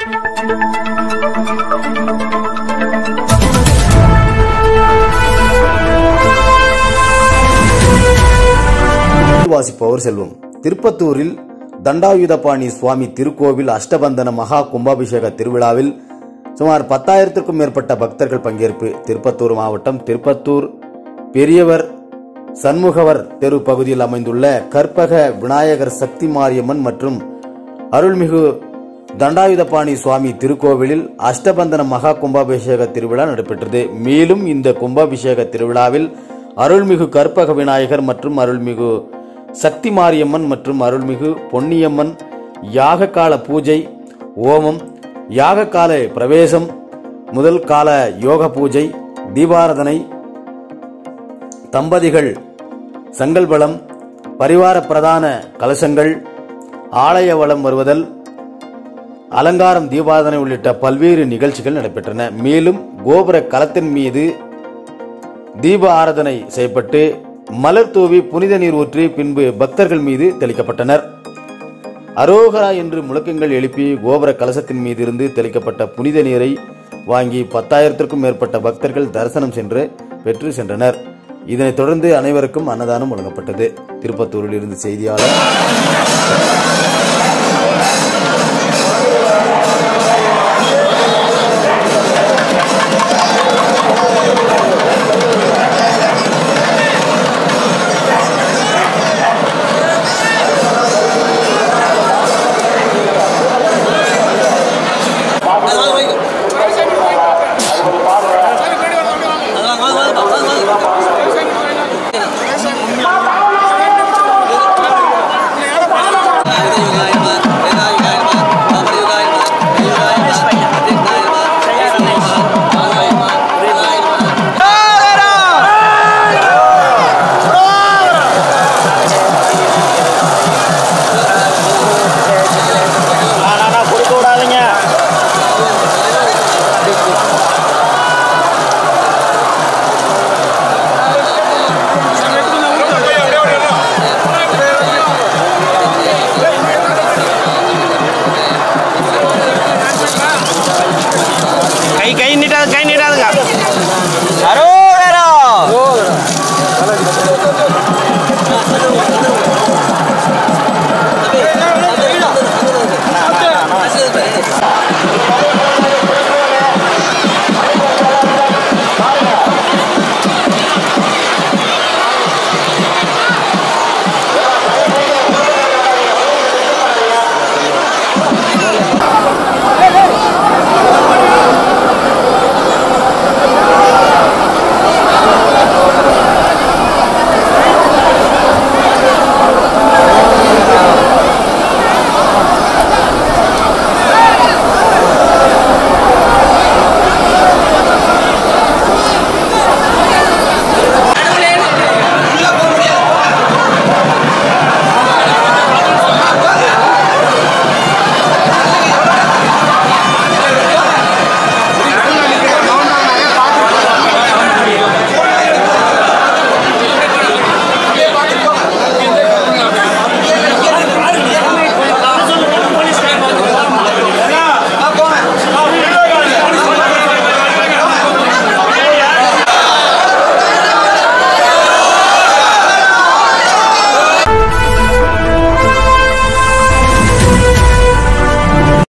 வாசிப்பவர் செல்வம் திருப்பத்தூரில் தண்டாயுதபாணி சுவாமி திருக்கோவில் அஷ்டபந்தன மகா கும்பாபிஷேக திருவிழாவில் சுமார் பத்தாயிரத்திற்கும் மேற்பட்ட பக்தர்கள் பங்கேற்பு திருப்பத்தூர் மாவட்டம் திருப்பத்தூர் பெரியவர் சண்முகவர் தெரு பகுதியில் அமைந்துள்ள கற்பக விநாயகர் சக்தி மாரியம்மன் மற்றும் அருள்மிகு தண்டாயுதபாணி சுவாமி திருக்கோவிலில் அஷ்டபந்தன மகா கும்பாபிஷேக திருவிழா நடைபெற்றது மேலும் இந்த கும்பாபிஷேக திருவிழாவில் அருள்மிகு கற்பக விநாயகர் மற்றும் அருள்மிகு சக்தி மாரியம்மன் மற்றும் அருள்மிகு பொன்னியம்மன் யாககால பூஜை ஓமம் யாககால பிரவேசம் முதல் கால யோக பூஜை தீபாரதனை தம்பதிகள் சங்கல்பலம் பரிவார பிரதான கலசங்கள் ஆலய வளம் வருவதல் அலங்காரம் தீபாராதனை உள்ளிட்ட பல்வேறு நிகழ்ச்சிகள் நடைபெற்றன மேலும் கோபுர களத்தின் மீது தீப ஆராதனை செய்யப்பட்டு மலர் தூவி புனித நீர் ஊற்றி பின்பு பக்தர்கள் மீது தெளிக்கப்பட்டனர் அரோகரா என்று முழக்கங்கள் எழுப்பி கோபுர கலசத்தின் மீது இருந்து தெளிக்கப்பட்ட புனித நீரை வாங்கி பத்தாயிரத்திற்கும் மேற்பட்ட பக்தர்கள் தரிசனம் சென்று பெற்று சென்றனர் இதனைத் தொடர்ந்து அனைவருக்கும் அன்னதானம் வழங்கப்பட்டது திருப்பத்தூரில் இருந்து செய்தியாளர்